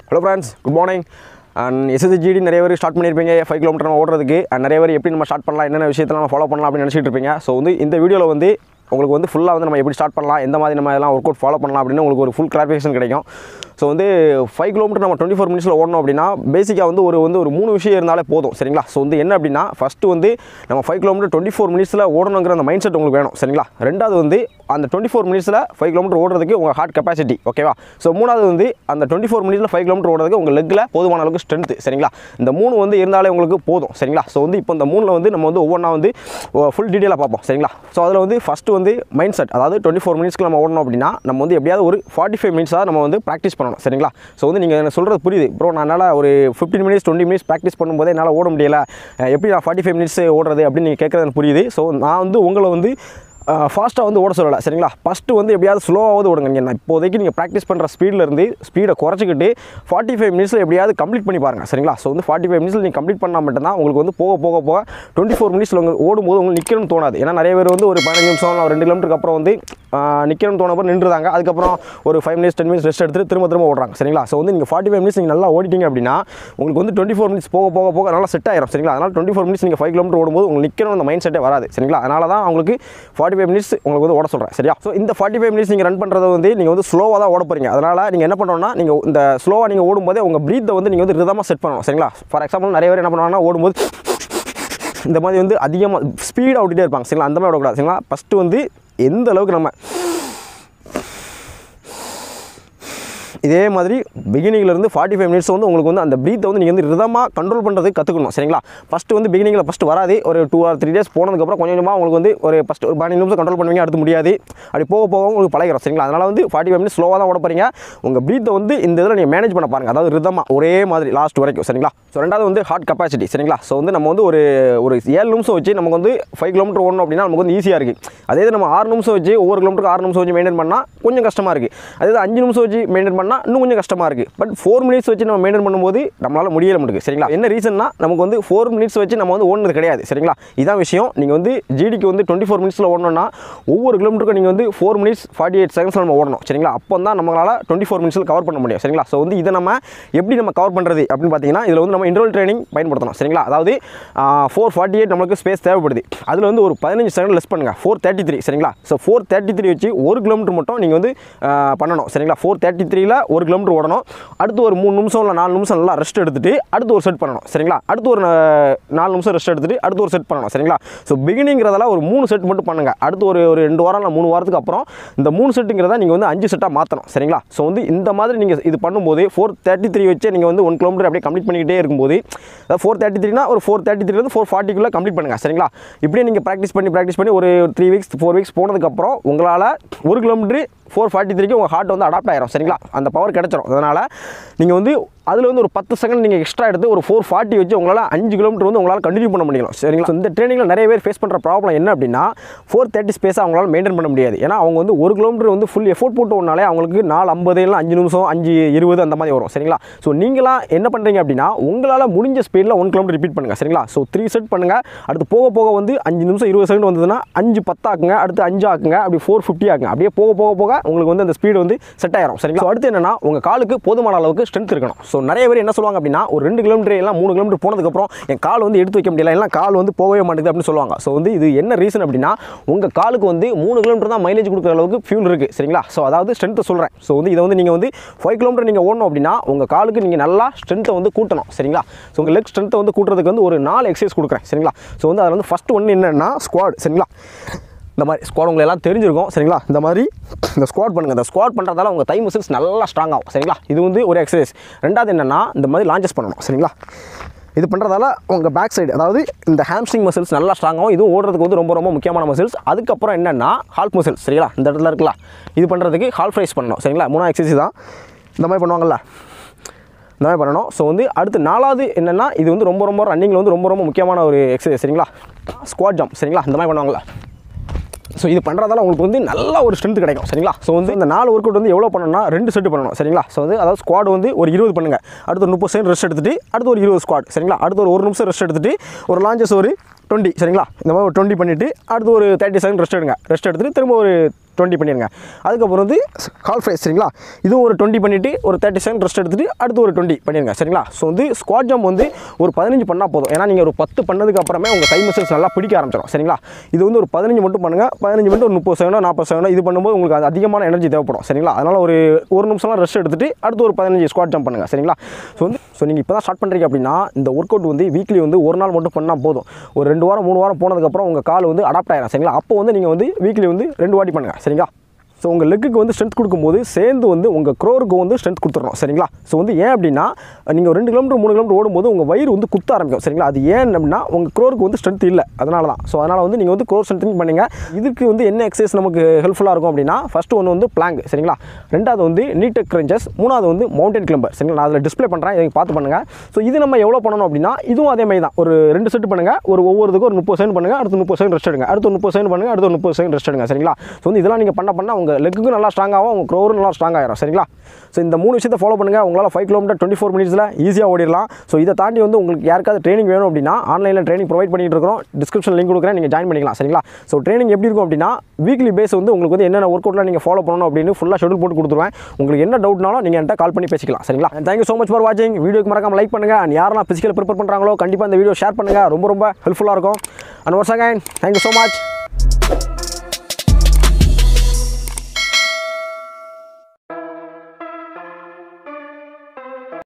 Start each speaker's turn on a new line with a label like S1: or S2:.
S1: hello friends good morning and SSGD நிறைய பேர் start பண்ணியிருப்பீங்க ஃபைவ் கிலோமீட்டர் நம்ம ஓடுறதுக்கு and நிறைய பேர் எப்படி நம்ம ஸ்டார்ட் பண்ணலாம் என்னென்ன விஷயத்தில் நம்ம ஃபாலோ பண்ணலாம் அப்படின்னு நினச்சிட்டு இருப்பீங்க ஸோ வந்து இந்த வீடியோவில் வந்து உங்களுக்கு வந்து ஃபுல்லாக வந்து நம்ம எப்படி ஸ்டார்ட் பண்ணலாம் எந்த மாதிரி நம்ம எல்லாம் ஒர்க் அவுட் ஃபாலோ பண்ணலாம் அப்படின்னு உங்களுக்கு ஒரு ஃபுல் கிளாரிஃபிகேஷன் கிடைக்கும் ஸோ வந்து ஃபைவ் கிலோமீட்டர் நம்ம டுவெண்ட்டி ஃபோர் மினிட்ஸில் ஓடணும் அப்படின்னா பேசிக்காக வந்து ஒரு வந்து ஒரு மூணு விஷயம் இருந்தாலே போதும் சரிங்களா ஸோ வந்து என்ன அப்படின்னா ஃபஸ்ட்டு வந்து நம்ம ஃபைவ் கிலோமீட்டர் டுவெண்ட்டி ஃபோர் மினிட்ஸில் ஓடணுங்கிற அந்த மைண்ட் செட் உங்களுக்கு வேணும் சரிங்களா ரெண்டாவது வந்து அந்த டுவெண்ட்டி ஃபோர் மினிட்ஸில் ஃபைவ் கிலோமீட்டர் ஓடுறதுக்கு உங்கள் ஹார்ட் கெப்பாசிட்டி ஓகேவா ஸோ மூணாவது வந்து அந்த டுவெண்ட்டி ஃபோர் மினிட்ஸில் ஃபைவ் கிலோமீட்டர் ஓடுறதுக்கு உங்கள் லெக்கில் போதுமான அளவுக்கு ஸ்ட்ரென்த் சரிங்களா இந்த மூணு வந்து இருந்தாலே உங்களுக்கு போதும் சரிங்களா ஸோ வந்து இப்போ இந்த மூணில் வந்து நம்ம வந்து ஒவ்வொன்றா வந்து ஃபுல் டீட்டெயிலாக பார்ப்போம் சரிங்களா ஸோ அதில் வந்து ஃபஸ்ட்டு வந்து மைண்ட் செட் அதாவது டுவெண்ட்டி ஃபோர் மினிட்ஸ்க்கு நம்ம ஓடணும் அப்படின்னா நம்ம வந்து எப்படியாவது ஒரு ஃபார்ட்டி ஃபைவ் மினிட்ஸாக நம்ம வந்து ப்ராக்டிஸ் பண்ணணும் சரிங்களா ஸோ வந்து நீங்கள் எனக்கு சொல்கிறது புரியுது ப்ரோ நான் என்னால் ஒரு fifteen minutes twenty minutes practice பண்ணும்போதே என்னால் ஓட முடியல அஹ் எப்படி நான் ஃபார்ட்டி ஃபைவ் மினிட்ஸ் ஓடுறது அப்படின்னு நீங்கள் கேட்குறது எனக்கு புரியுது ஸோ நான் வந்து உங்களை வந்து ஃபாஸ்ட்டாக வந்து ஓட சொல்லலை சரிங்களா ஃபஸ்ட்டு வந்து எப்படியாவது ஸ்லோவாவது ஓடுங்க நீங்கள் நான் இப்போதைக்கு நீங்கள் ப்ராக்டிஸ் பண்ணுற ஸ்பீடில் இருந்து ஸ்பீடை குறைச்சிக்கிட்டு ஃபார்ட்டி ஃபைவ் மினிட்ஸில் எப்படியாவது கம்ப்ளீட் பண்ணி பாருங்கள் சரிங்களா ஸோ வந்து ஃபார்ட்டி ஃபைவ் மினிட்ஸில் நீங்கள் கம்ப்ளீட் பண்ணால் மட்டும்தான் உங்களுக்கு வந்து போக போக போக டுவெண்ட்டி ஃபோர் மினிட்ஸில் உங்களுக்கு ஓடும்போது உங்களுக்கு நிற்கணும்னு தோணாது ஏன்னா நிறைய பேர் வந்து ஒரு பதினஞ்சு நிமிஷம் இல்லை ஒரு ரெண்டு கிலோமீட்டருக்கு அப்புறம் வந்து நிற்கணும்னு தோணப்போ நின்றுதாங்க அதுக்கப்புறம் ஒரு five minutes ten minutes rest எடுத்துட்டு திரும்ப திரும்ப ஓடுறாங்க சரிங்களா ஸோ வந்து நீங்கள் ஃபார்ட்டி ஃபைவ் மினிட்ஸ் நீங்கள் நல்லா ஓடிட்டீங்க அப்படின்னா உங்களுக்கு வந்து டுவெண்ட்டி ஃபோர் மினிட்ஸ் போக போக போக நல்லா செட் ஆயிரும் சரிங்களா அதனால் டுவெண்ட்டி ஃபோர் மினிட்ஸ் நீங்கள் ஃபைவ் கிலோமீட்டர் ஓடும்போது உங்களுக்கு நிற்கணும் அந்த மைண்ட் செட்டே வராது சரிங்களா அதனால தான் உங்களுக்கு ஃபார்ட்டி ஃபைவ் மினிட்ஸ் உங்களுக்கு வந்து ஓட சொல்கிறேன் சரியா ஸோ இந்த ஃபார்ட்டி ஃபைவ் மினிட்ஸ் நீங்கள் ரன் பண்ணுறது வந்து நீங்கள் வந்து ஸ்லோவாக தான் ஓட போகிறீங்க அதனால் நீங்கள் என்ன பண்ணணும்னா நீங்கள் இந்த ஸ்லோவாக நீங்கள் ஓடும்போதே உங்கள் ப்ரீத்தை வந்து நீங்கள் வந்து ரிதமாக செட் பண்ணணும் சரிங்களா ஃபார் எக்ஸாம்பிள் நிறைய பேர் என்ன பண்ணுவாங்கன்னா ஓடும்போது இந்த மாதிரி வந்து அதிகமாக ஸ்பீடாக ஓட்டிகிட்டே இருப்பாங்க சரிங்களா அந்த மாதிரி ஓடக்கூடாது சரிங்களா ஃபஸ்ட்டு வந்து எந்த அளவுக்கு நம்ம இதே மாதிரி beginning-ல இருந்து ஃபார்ட்டி ஃபைவ் மினிட்ஸ் வந்து உங்களுக்கு வந்து அந்த ப்ரீத்தை வந்து நீங்கள் வந்து ரிதமாக கண்ட்ரோல் பண்ணுறதுக்கு கற்றுக்கணும் சரிங்களா ஃபஸ்ட்டு வந்து பிகினிங்கில் ஃபஸ்ட்டு வராது ஒரு டூ ஆர் த்ரீ டேஸ் போனதுக்கப்புறம் கொஞ்சம் கொஞ்சமாக உங்களுக்கு வந்து ஒரு ஃபஸ்ட் ஒரு பதினஞ்சு நிமிஷம் கண்ட்ரோல் பண்ணுவீங்க அடுத்து முடியாது அப்படி போக போக உங்களுக்கு பழகிறோம் சரிங்களா அதனால் வந்து ஃபார்ட்டி ஃபைவ் மினிட்ஸ் ஸ்லோவாக தான் ஓட போகிறீங்க உங்கள் ப்ரீத்தை வந்து இந்த இதில் நீங்கள் மேனேஜ் பண்ண பாருங்கள் அதாவது ரிதமாக ஒரே மாதிரி லாஸ்ட் வரைக்கும் சரிங்களா ஸோ ரெண்டாவது வந்து ஹார்ட் கெப்பாசிட்டி சரிங்களா ஸோ வந்து நம்ம வந்து ஒரு ஒரு ஏழு நிமிஷம் வச்சு நமக்கு வந்து ஃபைவ் கிலோமீட்டர் ஓடணும் அப்படின்னா நமக்கு வந்து ஈஸியாக இருக்குது அதே இது நம்ம ஆறு நிமிஷம் வச்சு ஒவ்வொரு கிலோமீட்டருக்கு ஆறு நிமிஷம் வச்சு மெயின்டைன் பண்ணால் கொஞ்சம் கஷ்டமாக இருக்குது அதே இது அஞ்சு நிமிஷம் வச்சு மெயின்டைன் பண்ணால் இன்னும் கொஞ்சம் கஷ்டமாக இருக்குது பட் ஃபோர் மினிட்ஸ் வச்சு நம்ம மெயின்டைன் பண்ணும்போது நம்மளால் முடியல முடியுது சரிங்களா என்ன ரீசன்னா நமக்கு வந்து ஃபோர் மினிட்ஸ் வச்சு நம்ம வந்து ஓடுனது கிடையாது சரிங்களா இதான் விஷயம் நீங்கள் வந்து ஜிடிக்கு வந்து டுவெண்ட்டி ஃபோர் மினிட்ஸில் ஓடணும்னா ஒவ்வொரு கிலோமீட்டருக்கும் நீங்கள் வந்து ஃபோர் மினிட்ஸ் ஃபார்ட்டி எயிட் செகண்ட்ஸில் நம்ம ஓடணும் சரிங்களா அப்போ தான் நம்மளால் டுவெண்ட்டி ஃபோர் மினிட்ஸில் கவர் பண்ண முடியும் சரிங்களா ஸோ வந்து இதை நம்ம எப்படி நம்ம கவர் பண்ணுறது அப்படின்னு பார்த்தீங்கன்னா இதில் வந்து நம்ம இன்டர்வல் ட்ரைனிங் பயன்படுத்தணும் சரிங்களா அதாவது ஃபோர் ஃபார்ட்டி எயிட் நம்மளுக்கு ஸ்பேஸ் தேவைப்படுது அதில் வந்து ஒரு பதினஞ்சு செகண்ட் லெஸ் பண்ணுங்கள் ஃபோர் தேர்ட்டி த்ரீ சரிங்களா ஸோ ஃபோர் தேர்ட்டி த்ரீ வச்சு ஒரு கிலோமீட்டர் மட்டும் நீங்கள் வந்து ஆ, பண்ணணும் சரிங்களா ஃபோர் தேர்ட்டி த்ரீல ஒரு கிலோமீட்டர் ஓடணும் அடுத்து ஒரு மூணு நிமிஷம் இல்லை நாலு நிமிஷம் நல்லா ரெஸ்ட் எடுத்துட்டு அடுத்து ஒரு செட் பண்ணணும் சரிங்களா அடுத்து ஒரு நா- நாலு நிமிஷம் ரெஸ்ட் எடுத்துட்டு அடுத்து ஒரு செட் பண்ணணும் சரிங்களா ஸோ பிகினிங்கிறதெல்லாம் ஒரு மூணு செட் மட்டும் பண்ணுங்கள் அடுத்து ஒரு ஒரு ரெண்டு வாரம் இல்லை மூணு வாரத்துக்கு அப்புறம் இந்த மூணு செட்டுங்கிறத நீங்கள் வந்து அஞ்சு செட்டாக மாற்றணும் சரிங்களா ஸோ வந்து இந்த மாதிரி நீங்கள் இது பண்ணும்போது ஃபோர் தேர்ட்டி த்ரீ வச்சு நீங்கள் வந்து ஒன் கிலோமீட்டர் அப்படியே கம்ப்ளீட் பண்ணிக்கிட்டே இருக்கும்போது அதாவது ஃபோர் தேர்ட்டி த்ரீனா ஒரு ஃபோர் தேர்ட்டி த்ரீலேருந்து ஃபோர் ஃபார்ட்டிக்குள்ளே கம்ப்ளீட் பண்ணுங்கள் சரிங்களா இப்படியே நீங்கள் ப்ராக்டிஸ் பண்ணி ப்ராக்டிஸ் பண்ணி ஒரு த்ரீ வீக்ஸ் ஃபோர் வீக்ஸ் போனதுக்கப்புறம் உங்களால் ஒரு கிலோமீட்டர் ஃபோர் ஃபார்ட்டி த்ரீக்கு உங்கள் ஹார்ட் வந்து அடாப்ட் ஆயிரும் சரிங்களா அந்த பவர் கிடச்சிரும் அதனால் நீங்கள் வந்து அதில் வந்து ஒரு பத்து செகண்ட் நீங்கள் எக்ஸ்ட்ரா எடுத்து ஒரு ஃபோர் ஃபார்ட்டி வச்சு உங்களால் அஞ்சு கிலோமீட்டர் வந்து உங்களால் கண்டினியூ பண்ண முடியும் சரிங்களா So, இந்த ட்ரைனிங்கில் நிறைய பேர் ஃபேஸ் பண்ணுற ப்ராப்ளம் என்ன அப்படின்னா ஃபோர் தேர்ட்டி ஸ்பேஸை அவங்களால மெயின்டைன் பண்ண முடியாது ஏன்னா அவங்க வந்து ஒரு கிலோமீட்டர் வந்து ஃபுல் எஃபோர்ட் போட்டு ஒன்றாலே அவங்களுக்கு நாலு ஐம்பது இல்லை அஞ்சு நிமிஷம் அஞ்சு இருபது அந்த மாதிரி வரும் சரிங்களா ஸோ நீங்களாம் என்ன பண்ணுறீங்க அப்படின்னா உங்களால் முடிஞ்ச ஸ்பீடில் ஒன் கிலோமீட்டர் ரிப்பீட் பண்ணுங்கள் சரிங்களா ஸோ த்ரீ செட் பண்ணுங்கள் அடுத்து போக போக வந்து அஞ்சு நிமிஷம் இருபது செகண்ட் வந்ததுன்னா அஞ்சு பத்தாக்குங்க அடுத்து அஞ்சு ஆக்குங்க அப்படி ஃபோர் ஃபிஃப்டி ஆக்குங்க அப்படியே போக போக போக உங்களுக்கு வந்து அந்த ஸ்பீடு வந்து செட் ஆயிரும் சரிங்களா So, அடுத்து என்னன்னா உங்கள் காலுக்கு போதுமான அளவுக்கு ஸ்ட்ரென்த் இருக்கணும் ஸோ நிறைய பேர் என்ன சொல்லுவாங்க அப்படின்னா ஒரு ரெண்டு கிலோமீட்டர் எல்லாம் மூணு கிலோமீட்டர் போனதுக்கப்புறம் என் கால் வந்து எடுத்து வைக்க முடியல எல்லாம் கால் வந்து போகவே மாட்டேங்குது அப்படின்னு சொல்லுவாங்க ஸோ வந்து இது என்ன ரீசன் அப்படின்னா உங்கள் காலுக்கு வந்து மூணு கிலோமீட்டர் தான் மைலேஜ் கொடுக்குற அளவுக்கு ஃபியூல் இருக்குது சரிங்களா ஸோ அதாவது ஸ்ட்ரென்த்தை சொல்கிறேன் ஸோ வந்து இதை வந்து நீங்கள் வந்து ஃபைவ் கிலோமீட்டர் நீங்கள் ஓடணும் அப்படின்னா உங்கள் காலுக்கு நீங்கள் நல்லா ஸ்ட்ரென்த்தை வந்து கூட்டணும் சரிங்களா ஸோ உங்கள் லெக் ஸ்ட்ரென்த்தை வந்து கூட்டுறதுக்கு வந்து ஒரு நாலு எக்ஸசைஸ் கொடுக்குறேன் சரிங்களா ஸோ வந்து அதில் வந்து ஃபஸ்ட்டு ஒன்று என்னென்னா ஸ்குவாட் சரிங்களா இந்த மாதிரி ஸ்குவாட் உங்களுக்கு எல்லாம் தெரிஞ்சிருக்கும் சரிங்களா இந்த மாதிரி இந்த ஸ்குவாட் பண்ணுங்கள் இந்த ஸ்குவாட் பண்ணுறதால உங்கள் தை மசில்ஸ் நல்லா ஸ்ட்ராங் ஆகும் சரிங்களா இது வந்து ஒரு எக்ஸசைஸ் ரெண்டாவது என்னென்னா இந்த மாதிரி லான்ச்சஸ் பண்ணணும் சரிங்களா இது பண்ணுறதால உங்கள் பேக் சைடு அதாவது இந்த ஹாம்ஸ்ட்ரிங் மசில்ஸ் நல்லா ஸ்ட்ராங் ஆகும் இதுவும் ஓடுறதுக்கு வந்து ரொம்ப ரொம்ப முக்கியமான மசில்ஸ் அதுக்கப்புறம் என்னென்னா ஹால்ஃப் மசில்ஸ் சரிங்களா இந்த இடத்துல இருக்குல்ல இது பண்ணுறதுக்கு ஹால்ஃப் ரைஸ் பண்ணணும் சரிங்களா மூணாவது எக்ஸசைஸ் தான் இந்த மாதிரி பண்ணுவாங்கல்ல இந்த மாதிரி பண்ணணும் ஸோ வந்து அடுத்து நாலாவது என்னென்னா இது வந்து ரொம்ப ரொம்ப ரன்னிங்கில் வந்து ரொம்ப ரொம்ப முக்கியமான ஒரு எக்ஸசைஸ் சரிங்களா ஸ்குவாட் ஜம்ப் சரிங்களா இந்த மாதிரி பண்ணுவாங்கல்ல ஸோ இது பண்ணுறதால உங்களுக்கு வந்து நல்ல ஒரு ஸ்ட்ரென்த் கிடைக்கும் சரிங்களா ஸோ வந்து இந்த நாலு ஒர்க் அவுட் வந்து எவ்வளோ பண்ணணும்னா ரெண்டு செட்டு பண்ணணும் சரிங்களா ஸோ வந்து அதாவது ஸ்குவாட் வந்து ஒரு இருபது பண்ணுங்கள் அடுத்து ஒரு முப்பது செகண்ட் ரெஸ்ட் எடுத்துட்டு அடுத்து ஒரு இருபது ஸ்குவாட் சரிங்களா அடுத்து ஒரு ஒரு நிமிஷம் ரெஸ்ட் எடுத்துட்டு ஒரு லாஞ்சஸ் ஒரு டுவெண்ட்டி சரிங்களா இந்த மாதிரி ஒரு டுவெண்ட்டி பண்ணிவிட்டு அடுத்து ஒரு தேர்ட்டி செகண்ட் ரெஸ்ட் எடுங்க ரெஸ்ட் எடுத்துட்டு திரும்ப ஒரு டுவெண்ட்டி பண்ணிடுங்க அதுக்கப்புறம் வந்து கால் ஃப்ரை சரிங்களா இதுவும் ஒரு டுவெண்ட்டி பண்ணிவிட்டு ஒரு தேர்ட்டி செகண்ட் ரெஸ்ட் எடுத்துட்டு அடுத்து ஒரு டுவெண்ட்டி பண்ணிடுங்க சரிங்களா ஸோ வந்து ஸ்குவாட் ஜம்ப் வந்து ஒரு பதினஞ்சு பண்ணால் போதும் ஏன்னா நீங்கள் ஒரு பத்து பண்ணதுக்கு அப்புறமே உங்கள் கை மசில்ஸ் நல்லா பிடிக்க ஆரம்பிச்சிடும் சரிங்களா இது வந்து ஒரு பதினஞ்சு மட்டும் பண்ணுங்கள் பதினஞ்சு மினிட் ஒரு முப்பது செகண்டோ நாற்பது செகண்டோ இது பண்ணும்போது உங்களுக்கு அது அதிகமான எனர்ஜி தேவைப்படும் சரிங்களா அதனால் ஒரு ஒரு நிமிஷம்லாம் ரெஸ்ட் எடுத்துட்டு அடுத்து ஒரு பதினஞ்சு ஸ்குவாட் ஜம்ப் பண்ணுங்கள் சரிங்களா ஸோ வந்து ஸோ நீங்கள் இப்போ தான் ஸ்டார்ட் பண்ணுறீங்க அப்படின்னா இந்த ஒர்க் அவுட் வந்து வீக்லி வந்து ஒரு நாள் மட்டும் பண்ணால் போதும் ஒரு ரெண்டு வாரம் மூணு வாரம் போனதுக்கப்புறம் உங்கள் கால் வந்து அடாப்ட் ஆயிடும் சரிங்களா அப்போ வந்து நீங்கள் வந்து வீக்லி வந்து ரெண்டு வாட்டி பண்ணுங்கள் சரிங்களா ஸோ உங்கள் லெக்குக்கு வந்து ஸ்ட்ரென்த் கொடுக்கும்போது சேர்ந்து வந்து உங்கள் க்ரோருக்கு வந்து ஸ்ட்ரென்த் கொடுத்துறோம் சரிங்களா ஸோ வந்து ஏன் அப்படின்னா நீங்கள் ஒரு ரெண்டு கிலோமீட்டர் மூணு கிலோமீட்டர் ஓடும்போது உங்கள் வயிறு வந்து குத்த ஆரம்பிக்கும் சரிங்களா அது ஏன் அப்படின்னா உங்கள் க்ரோருக்கு வந்து ஸ்ட்ரென்த் இல்லை அதனால தான் ஸோ அதனால் வந்து நீங்கள் வந்து க்ரோர் ஸ்ட்ரென்த்னிங் பண்ணுங்க இதுக்கு வந்து என்ன எக்ஸசைஸ் நமக்கு ஹெல்ப்ஃபுல்லாக இருக்கும் அப்படின்னா ஃபஸ்ட்டு ஒன்று வந்து பிளாங்க் சரிங்களா ரெண்டாவது வந்து நீட்டக் கிரஞ்சஸ் மூணாவது வந்து மவுண்டன் கிளம்பர் சரிங்களா நான் அதில் டிஸ்ப்ளே பண்ணுறேன் இதை பார்த்து பண்ணுங்கள் ஸோ இது நம்ம எவ்வளோ பண்ணணும் அப்படின்னா இதுவும் அதே மாதிரி தான் ஒரு ரெண்டு செட் பண்ணுங்கள் ஒரு ஒவ்வொருத்துக்கும் ஒரு முப்பது செகண்ட் பண்ணுங்கள் அடுத்து முப்பது செகண்ட் ரெஸ்ட் எடுங்க அடுத்து முப்பது செகண்ட் பண்ணுங்கள் அடுத்து முப்பது செகண்ட் ரெஸ்ட் எடுங்க சரிங்களா ஸோ வந்து இதெல்லாம் நீங்கள் பண்ண பண்ண உங்கள் லெக்குக்கும் நல்லா ஸ்ட்ராங் ஆகும் உங்கள் க்ரோரும் நல்லா ஸ்ட்ராங் ஆயிரும் சரிங்களா ஸோ இந்த மூணு விஷயத்தை ஃபாலோ பண்ணுங்கள் உங்களால் ஃபைவ் கிலோமீட்டர் டுவெண்ட்டி ஃபோர் மினிட்ஸில் ஈஸியாக ஓடிடலாம் ஸோ இதை தாண்டி வந்து உங்களுக்கு யாருக்காவது ட்ரைனிங் வேணும் அப்படின்னா ஆன்லைனில் ட்ரைனிங் ப்ரொவைட் பண்ணிட்டு இருக்கிறோம் டிஸ்கிரிப்ஷன் லிங்க் கொடுக்குறேன் நீங்கள் ஜாயின் பண்ணிக்கலாம் சரிங்களா ஸோ ட்ரைனிங் எப்படி இருக்கும் அப்படின்னா வீக்லி பேஸ் வந்து உங்களுக்கு வந்து என்னென்ன ஒர்க் அவுட்லாம் நீங்கள் ஃபாலோ பண்ணணும் அப்படின்னு ஃபுல்லாக ஷெடியூல் போட்டு கொடுத்துருவேன் உங்களுக்கு என்ன டவுட்னாலும் நீங்கள் என்கிட்ட கால் பண்ணி பேசிக்கலாம் சரிங்களா தேங்க்யூ ஸோ மச் ஃபார் வாட்சிங் வீடியோக்கு மறக்காம லைக் பண்ணுங்கள் அண்ட் யாரெல்லாம் ஃபிசிக்கல் ப்ரிப்பேர் பண்ணுறாங்களோ கண்டிப்பாக இந்த வீடியோ ஷேர் பண்ணுங்கள் ரொம்ப ரொம்ப ஹெல்ப்ஃபுல்லாக இருக்கும் and once again thank you so much